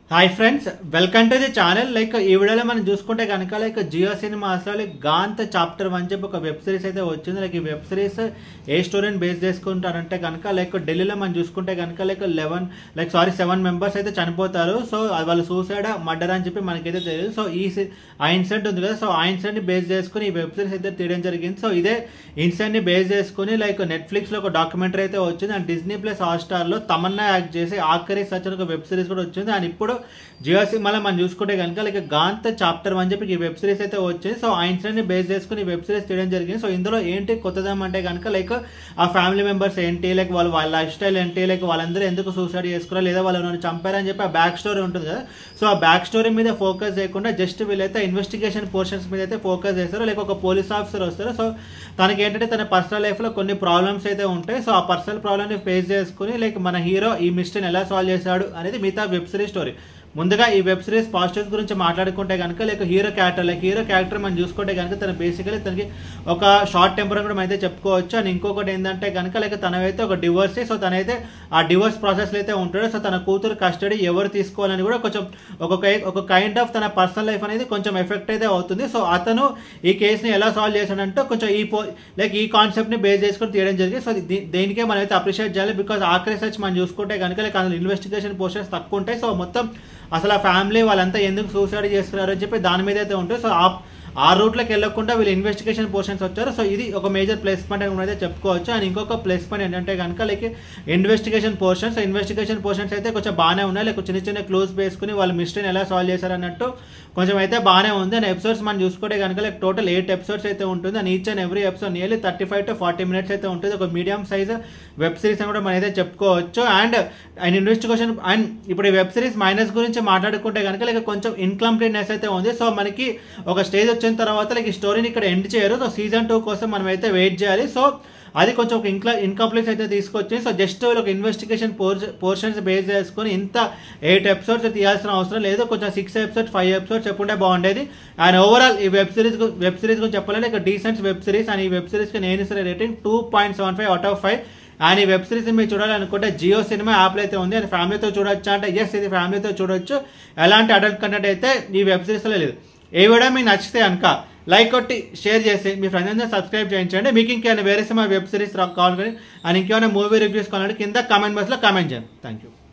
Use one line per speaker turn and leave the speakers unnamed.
hi friends welcome to the channel like ఈ వీడియోలో మనం చూసుకుంటే కనుక లైక్ జియో సినిమాస్లో లైక్ గాంత్ చాప్టర్ వన్ చెప్పి ఒక వెబ్ సిరీస్ అయితే వచ్చింది లైక్ ఈ వెబ్ సిరీస్ ఏ స్టోరీని బేస్ చేసుకుంటారంటే కనుక లైక్ ఢిల్లీలో మనం చూసుకుంటే కనుక like eleven like sorry seven members అయితే చనిపోతారు సో అది వాళ్ళు సూసైడ్ మర్డర్ అని చెప్పి మనకైతే తెలియదు సో ఈ సి- ఆ ఇన్సిడెంట్ ఉంది కదా సో ఆ ఇన్సిడెంట్ని బేస్ చేసుకుని ఈ వెబ్ సిరీస్ అయితే తీయడం జరిగింది సో ఇదే ఇన్సిడెంట్ని బేస్ చేసుకుని లైక్ నెట్ఫ్లిక్స్లో ఒక డాక్యుమెంటరీ అయితే వచ్చింది అండ్ డిజ్నీ ప్లస్ హాట్స్టార్లో తమన్నా యాక్ట్ చేసి ఆఖరి సచ్ అని ఒక వెబ్ సిరీస్ కూడా వచ్చింది అండ్ ఇప్పుడు జియో సినిమాలో మనం చూసుకుంటే కనుక లైక్ గాంత్ చాప్టర్ వన్ చెప్పి ఈ వెబ్ సిరీస్ అయితే వచ్చింది సో ఆ ఇన్సిడెంట్ని బేస్ చేసుకుని ఈ వెబ్ సిరీస్ తీయడం జరిగింది సో ఇందులో ఏంటి కొత్తదం అంటే కనుక లైక్ ఆ ఫ్యామిలీ మెంబర్స్ ఏంటి లైక్ వాళ్ళ వాళ్ళ లైఫ్ స్టైల్ ఏంటి లైక్ వాళ్ళందరూ ఎందుకు సూసైడ్ చేసుకున్నారు లేదా వాళ్ళు నన్ను చంపారని చెప్పి ఆ బ్యాక్ స్టోరీ ఉంటుంది కదా సో ఆ బ్యాక్ స్టోరీ మీద ఫోకస్ చేయకుండా జస్ట్ వీళ్ళైతే ఇన్వెస్టిగేషన్ పోర్షన్స్ మీద అయితే ఫోకస్ చేస్తారు లైక్ ఒక పోలీస్ ఆఫీసర్ వస్తారు సో తనకి ఏంటంటే తన పర్సనల్ లైఫ్లో కొన్ని ప్రాబ్లమ్స్ అయితే ఉంటాయి సో ఆ పర్సనల్ ప్రాబ్లమ్ని ఫేస్ చేసుకుని లైక్ మన హీరో ఈ మిస్టేన్ ఎలా సాల్వ్ చేశాడు అనేది మిగతా వెబ్ సిరీస్ స్టోరీ ముందుగా ఈ వెబ్ సిరీస్ పాజిటివ్స్ గురించి మాట్లాడుకుంటే కనుక like hero character like hero character మనం చూసుకుంటే కనుక తన బేసికలీ తనకి ఒక షార్ట్ టెంపర్ కూడా మనం అయితే చెప్పుకోవచ్చు అండ్ ఇంకొకటి ఏంటంటే కనుక లైక్ తనైతే ఒక డివోర్స్ సో తనైతే ఆ డివోర్స్ ప్రాసెస్లో అయితే ఉంటాడు సో తన కూతురు కస్టడీ ఎవరు తీసుకోవాలని కూడా కొంచెం ఒక కై- ఒక కైండ్ ఆఫ్ తన పర్సనల్ లైఫ్ అనేది కొంచెం ఎఫెక్ట్ అయితే అవుతుంది సో అతను ఈ కేసుని ఎలా సాల్వ్ చేశాడంటే కొంచెం ఈ పో లైక్ ఈ కాన్సెప్ట్ని బేస్ చేసుకొని తీయడం జరిగింది సో దీ- దేనికే మనం అయితే అప్రిషియేట్ చేయాలి బికాస్ ఆఖరి సర్చ్ మనం చూసుకుంటే కనుక లైక్ అందులో ఇన్వెస్టిగేషన్ పోర్షన్స్ తక్కువ ఉంటాయి సో మొత్తం అసలు ఆ ఫ్యామిలీ వాళ్ళంతా ఎందుకు సూసైడ్ చేస్తున్నారు అని చెప్పి దాని మీద అయితే ఉంటుంది సో ఆ ఆ రూట్లోకి వెళ్ళకుండా వీళ్ళు ఇన్వెస్టిగేషన్ పోర్షన్స్ వచ్చారు సో ఇది ఒక మేజర్ ప్లస్ పాయింట్ అని అయితే చెప్పుకోవచ్చు అండ్ ఇంకొక ప్లస్ పాయింట్ ఏంటంటే కనుక like investigation portions investigation portions అయితే కొంచెం బాగానే ఉన్నాయి లైక్ చిన్న చిన్న క్లూస్ వేసుకుని వాళ్ళు మిస్టేక్ ఎలా సాల్వ్ చేశారు అన్నట్టు కొంచెం అయితే బాగానే ఉంది అండ్ ఎపిసోడ్స్ మనం చూసుకుంటే కనుక లైక్ టోటల్ ఎయిట్ ఎపిసోడ్స్ అయితే ఉంటుంది and each and every episode nearly thirty five to forty minutes అయితే ఉంటుంది ఒక మీడియం సైజ్ వెబ్ సిరీస్ అని కూడా మనం అయితే చెప్పుకోవచ్చు అండ్ అండ్ ఇన్వెస్టిగేషన్ అండ్ ఇప్పుడు ఈ వెబ్ సిరీస్ మైనస్ గురించి మాట్లాడుకుంటే కనుక లైక్ కొంచెం ఇన్కంప్లీట్నెస్ అయితే ఉంది సో మనకి ఒక స్టేజ్ వచ్చిన తర్వాత లైక్ ఈ స్టోరీని ఇక్కడ ఎండ్ చేయరు సో సీజన్ టూ కోసం మనం అయితే వెయిట్ చేయాలి సో అది కొంచెం ఒక ఇంక్లా ఇన్కంప్లీట్ అయితే తీసుకొచ్చి సో జస్ట్ ఒక ఇన్వెస్టిగేషన్ పోర్షన్స్ బేస్ చేసుకొని ఇంత ఎయిట్ ఎపిసోడ్స్ తీయాల్సిన అవసరం లేదు కొంచెం సిక్స్ ఎపిసోడ్స్ ఫైవ్ ఎపిసోడ్స్ చెప్పుంటే బాగుండేది అండ్ ఓవరాల్ ఈ వెబ్ సిరీస్ వెబ్ సిరీస్ గురించి చెప్పాలంటే ఇక డీసెంట్ వెబ్ సిరీస్ అండ్ ఈ వెబ్ సిరీస్కి నేను ఇస్తున్న rating two point seven five out of five and ఈ వెబ్ సిరీస్ మీరు చూడాలనుకుంటే జియో సినిమా యాప్లో అయితే ఉంది అది ఫ్యామిలీతో చూడొచ్చా అంటే ఎస్ ఇది ఫ్యామిలీతో చూడొచ్చు ఎలాంటి అడల్ట్ కంటెంట్ అయితే ఈ వెబ్ సిరీస్లో లేదు ఏ వీడియో మీకు నచ్చితే కనుక లైక్ కొట్టి షేర్ చేసి మీ ఫ్రెండ్స్ అందరూ సబ్స్క్రైబ్ చేయించండి మీకు ఇంకేమైనా వేరే సినిమా వెబ్ సిరీస్ కావాలి కానీ అండ్ ఇంకేమైనా మూవీ రివ్యూస్ కావాలంటే కింద కామెంట్ బాక్స్లో కామెంట్ చేయండి థ్యాంక్ యూ